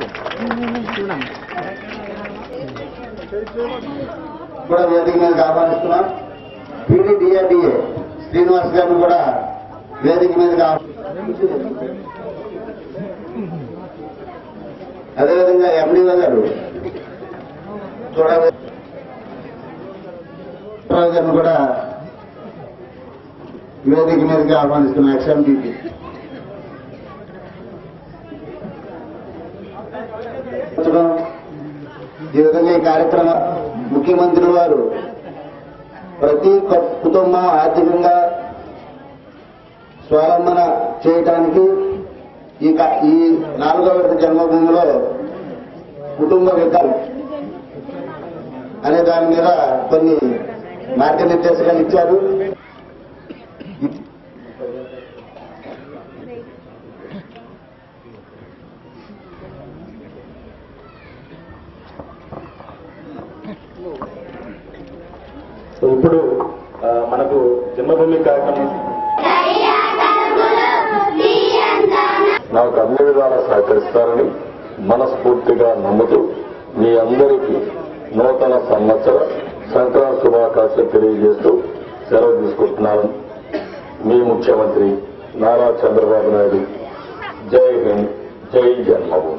కూడా వేదిక మీదకి ఆహ్వానిస్తున్నాం పీడీడీఏడిఏ శ్రీనివాస్ గారిని కూడా వేదిక మీదకి ఆహ్వా- అదేవిధంగా ఎండిఓ గారు చూడాలి రావు గారిని కూడా వేదిక మీదకి ఆహ్వానిస్తున్నాం ఎక్స్ఎంపీపీ ఈ విధంగా ఈ కార్యక్రమం ముఖ్యమంత్రి వారు ప్రతి క- కుటుంబం ఆర్థికంగా స్వావలంబన చేయటానికి ఈ క- ఈ నాలుగో విడత జన్మభూమిలో కుటుంబ వికారం అనే దాని మీద కొన్ని మార్గనిర్దేశకాలు ఇచ్చారు సో ఇప్పుడు ఆ, మనకు జన్మభూమి కార్యక్రమం నాకు అన్ని విధాలా సహకరిస్తారని మనస్ఫూర్తిగా నమ్ముతూ మీ అందరికీ నూతన సంవత్సర సంక్రాంతి శుభాకాంక్షలు తెలియజేస్తూ సెలవు తీసుకుంటున్నాను మీ ముఖ్యమంత్రి నారా చంద్రబాబు నాయుడు జై హింద్ జై జన్మభూమి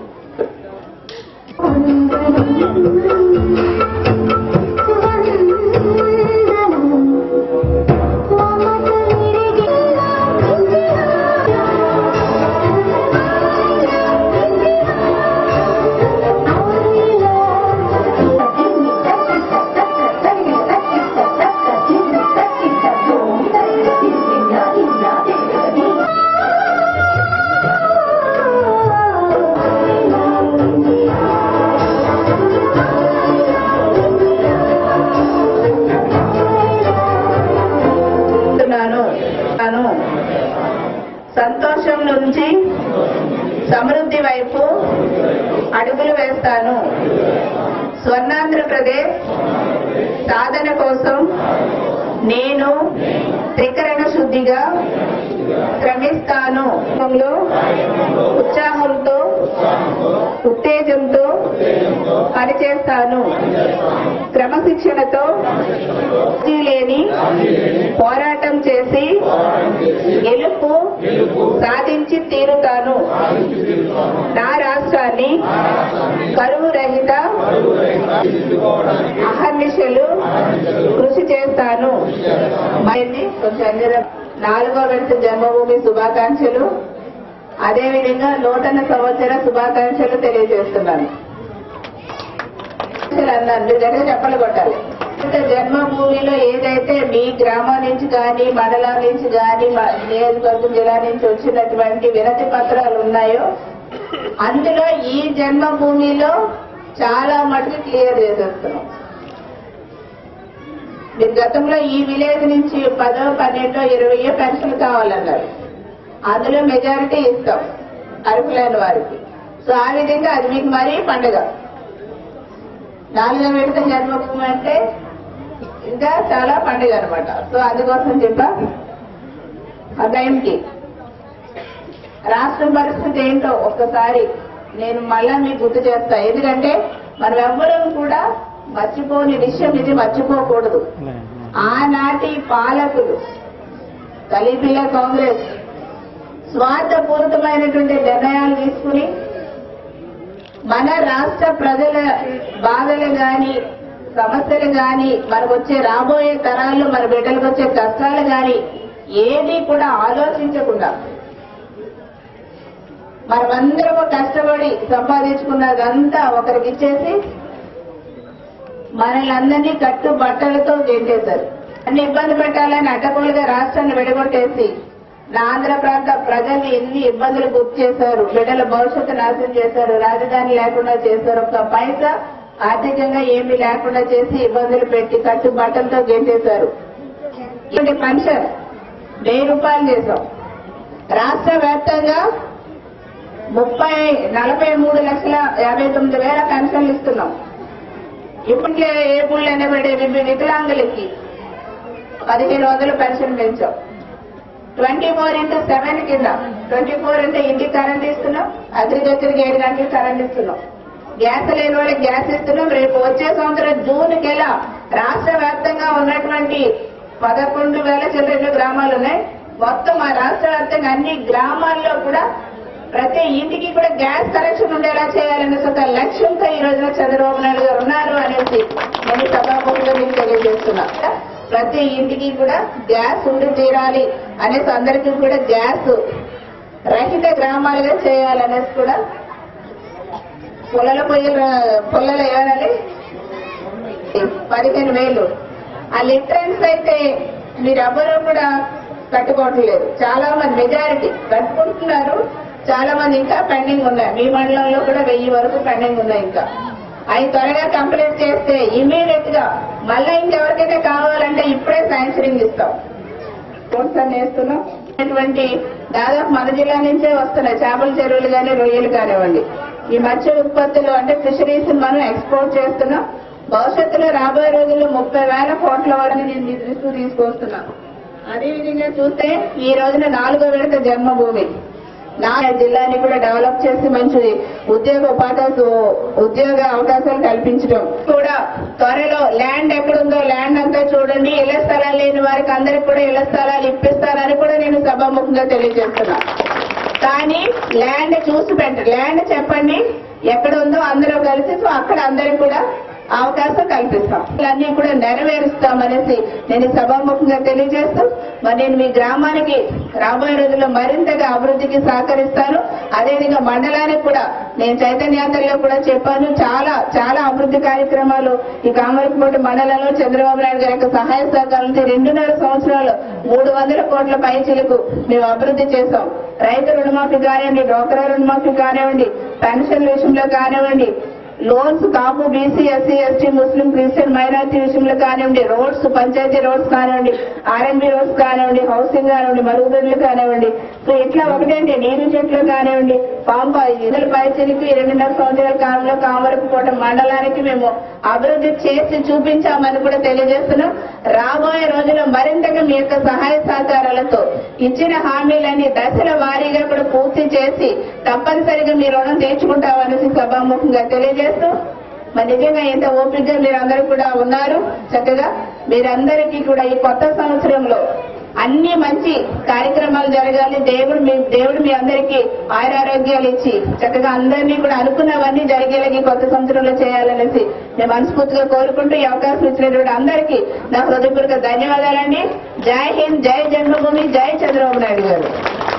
చెప్తున్నాను తాను సంతోషం నుంచి సమృద్ధి వైపు అడుగులు వేస్తాను స్వర్ణాంధ్రప్రదేశ్ సాధన కోసం నేను త్రికరణ శుద్ధిగా శ్రమిస్తాను ఉత్సాహంతో ఉత్తేజంతో పనిచేస్తాను క్రమశిక్షణతో రాజీ లేని పోరాటం చేసి గెలుపు సాధించి తీరుతాను నా రాష్ట్రాన్ని కరువు రహిత అహర్నిశలు కృషి చేస్తాను మరి కొంచెం అందరం నాలుగో విడత జన్మభూమి శుభాకాంక్షలు అదేవిధంగా నూతన సంవత్సర శుభాకాంక్షలు తెలియజేస్తున్నాను అన్నారు మీరు గట్టిగా చెప్పలు కొట్టాలి అంటే జన్మభూమిలో ఏదైతే మీ గ్రామం నుంచి కానీ మండలం నుంచి కానీ మ- నియోజకవర్గం జిల్లా నుంచి వచ్చినటువంటి వినతి పత్రాలు ఉన్నాయో అందులో ఈ జన్మభూమిలో చాలా మటుకు క్లియర్ చేసేస్తున్నాం మీరు గతంలో ఈ విలేజ్ నుంచి పదో పన్నెండో ఇరవయో పెన్షన్ కావాలన్నారు అందులో మెజారిటీ ఇస్తాం అర్హులైన వారికి సో ఆ విధంగా అది మీకు మరీ పండుగ నాలుగో విడత జన్మభూమి అంటే ఇంకా చాలా పండుగ అనమాట సో అందుకోసం చెప్పా ఆ టైంకి రాష్ట్రం పరిస్థితి ఏంటో ఒక్కసారి నేను మళ్ళా మీకు గుర్తు చేస్తా ఎందుకంటే మనం ఎవ్వరం కూడా మర్చిపోని విషయం ఇది మర్చిపోకూడదు ఆనాటి పాలకులు కలిపిల కాంగ్రెస్ స్వార్థపూరితమైనటువంటి నిర్ణయాలు తీసుకుని మన రాష్ట్ర ప్రజల బాధలు గాని సమస్యలు గాని మనకు వచ్చే రాబోయే తరాల్లో మన బిడ్డలకు వచ్చే కష్టాలు గాని ఏది కూడా ఆలోచించకుండా మనమందరము కష్టపడి సంపాదించుకున్నదంతా ఒకరికి ఇచ్చేసి మనల్ని అందరినీ కట్టు బట్టలతో గెంటేశారు అన్ని ఇబ్బంది పెట్టాలని అడ్డగోలుగా రాష్ట్రాన్ని విడగొట్టేసి నా ఆంధ్ర ప్రాంత ప్రజల్ని ఎన్ని ఇబ్బందులు గుర్తు చేశారు బిడ్డల భవిష్యత్తు నాశనం చేశారు రాజధాని లేకుండా చేశారు ఒక పైసా ఆర్థికంగా ఏమీ లేకుండా చేసి ఇబ్బందులు పెట్టి కట్టు బట్టలతో గెంటేశారు ఇటువంటి పెన్షన్ వెయ్యి రూపాయలు చేశాం రాష్ట్ర వ్యాప్తంగా ముప్పై నలభై మూడు లక్షల యాభై తొమ్మిది వేల పెన్షన్లు ఇస్తున్నాం ఇప్పట్లో ఏ పుళ్ళు ఎనబడే వికలాంగులకి పదిహేను వందలు పెన్షన్ పెంచాం ట్వంటీ ఫోర్ ఇంటూ సెవెన్ కింద ట్వంటీ ఫోర్ అంటే ఇంటికి కరెంట్ ఇస్తున్నాం అగ్రికల్చర్కి ఏడు గంటలకు కరెంట్ ఇస్తున్నాం గ్యాస్ లేని వాళ్ళకి గ్యాస్ ఇస్తున్నాం రేపు వచ్చే సంవత్సరం జూన్ కెలా రాష్ట్ర వ్యాప్తంగా ఉన్నటువంటి పదకొండు వేల చిల్లర గ్రామాలు ఉన్నాయి మొత్తం ఆ రాష్ట్ర వ్యాప్తంగా అన్ని గ్రామాల్లో కూడా ప్రతి ఇంటికి కూడా గ్యాస్ కనెక్షన్ ఉండేలా చేయాలనే ఒక లక్ష్యంతో ఈ రోజున చంద్రబాబు నాయుడు గారు ఉన్నారు అనేసి నేను సభాముఖంగా మీకు తెలియజేస్తున్నా ప్రతి ఇంటికి కూడా గ్యాస్ ఉండి తీరాలి అనేసి అందరికీ కూడా గ్యాస్ రహిత గ్రామాలుగా చేయాలనేసి కూడా పొలాల పొయ్యిల పొలాల ఏమనాలి పదిహేను వేలు ఆ లిటరెన్స్ అయితే మీరెవ్వరూ కూడా కట్టుకోవట్లేదు చాలా మంది మెజారిటీ కట్టుకుంటున్నారు చాలా మంది ఇంకా పెండింగ్ ఉన్నాయి మీ మండలంలో కూడా వెయ్యి వరకు పెండింగ్ ఉన్నాయి ఇంకా అవి త్వరగా కంప్లీట్ చేస్తే ఇమీడియట్ గా మళ్ళీ ఇంకెవరికైతే కావాలంటే ఇప్పుడే శాంక్షనింగ్ ఇస్తాం కోర్స్ అని వేస్తున్నాం అటువంటి దాదాపు మన జిల్లా నుంచే వస్తున్నాయి చేపల చెరువులు కానీ రొయ్యలు కానివ్వండి ఈ మత్స్య ఉత్పత్తులు అంటే ఫిషరీస్ మనం ఎక్స్పోర్ట్ చేస్తున్నాం భవిష్యత్తులో రాబోయే రోజుల్లో ముప్పై వేల కోట్ల వరకు నేను మీ దృష్టికి తీసుకొస్తున్నాను అదేవిధంగా చూస్తే ఈ రోజున నాలుగో విడత జన్మభూమి నా జిల్లాని కూడా డెవలప్ చేసి మంచి ఉద్యోగ ఉపాధి ఉద్యోగ అవకాశాలు కల్పించడం కూడా త్వరలో ల్యాండ్ ఎక్కడుందో ల్యాండ్ అంతా చూడండి ఇళ్ల స్థలాలు లేని వారికి అందరికి కూడా ఇళ్ల స్థలాలు ఇప్పిస్తారని కూడా నేను సభాముఖంగా తెలియజేస్తున్నా కానీ ల్యాండ్ చూసి పెట్టండి ల్యాండ్ చెప్పండి ఎక్కడ ఉందో అందరూ కలిసి సో అక్కడ అందరికి కూడా అవకాశం కల్పిస్తాం ఇవన్నీ కూడా నెరవేరుస్తామనేసి నేను ఈ సభాముఖంగా తెలియజేస్తూ మరి నేను మీ గ్రామానికి రాబోయే రోజుల్లో మరింతగా అభివృద్ధికి సహకరిస్తాను అదేవిధంగా మండలానికి కూడా నేను చైతన్యాత్రలో కూడా చెప్పాను చాలా చాలా అభివృద్ధి కార్యక్రమాలు ఈ కామరకోట మండలంలో చంద్రబాబు నాయుడు గారి యొక్క సహాయ సహకారాలతో రెండున్నర సంవత్సరాలు మూడు వందల కోట్ల పైచీలకు మేము అభివృద్ధి చేశాం రైతు రుణమాఫీ కానివ్వండి డోక్రా రుణమాఫీ కానివ్వండి పెన్షన్ విషయంలో కానివ్వండి loans Kapu BC SC ST Muslim Christian minority విషయంలో కానివ్వండి రోడ్స్ పంచాయతీ రోడ్స్ కానివ్వండి ఆర్ఎంబీ రోడ్స్ కానివ్వండి హౌసింగ్ కానివ్వండి మరుగుదొడ్లు కానివ్వండి సో ఇట్లా ఒకటంటే నీరు చెట్లు కానివ్వండి పాంప ఇతర పైసలకి రెండున్నర సంవత్సరాల కాలంలో కామరపుకోట మండలానికి మేము అభివృద్ధి చేసి చూపించామని కూడా తెలియజేస్తున్నాం రాబోయే రోజుల్లో మరింతగా మీ యొక్క సహాయ సహకారాలతో ఇచ్చిన హామీలన్నీ దశల వారీగా కూడా పూర్తి చేసి తప్పనిసరిగా మీ రుణం తీర్చుకుంటామనేసి సభాముఖంగా తెలియజేస్తూ మరి నిజంగా ఎంత ఓపికగా మీరందరూ కూడా ఉన్నారు చక్కగా మీరందరికీ కూడా ఈ కొత్త సంవత్సరంలో అన్ని మంచి కార్యక్రమాలు జరగాలి దేవుడు మీ దేవుడు మీ అందరికీ ఆయురారోగ్యాలు ఇచ్చి చక్కగా అందరినీ కూడా అనుకున్నవన్నీ జరిగేలాగా ఈ కొత్త సంవత్సరంలో చేయాలనేసి నేను మనస్ఫూర్తిగా కోరుకుంటూ ఈ అవకాశం ఇచ్చినటువంటి అందరికీ నా హృదయపూర్వక ధన్యవాదాలండి జై హింద్ జై జన్మభూమి జై చంద్రబాబు నాయుడు గారు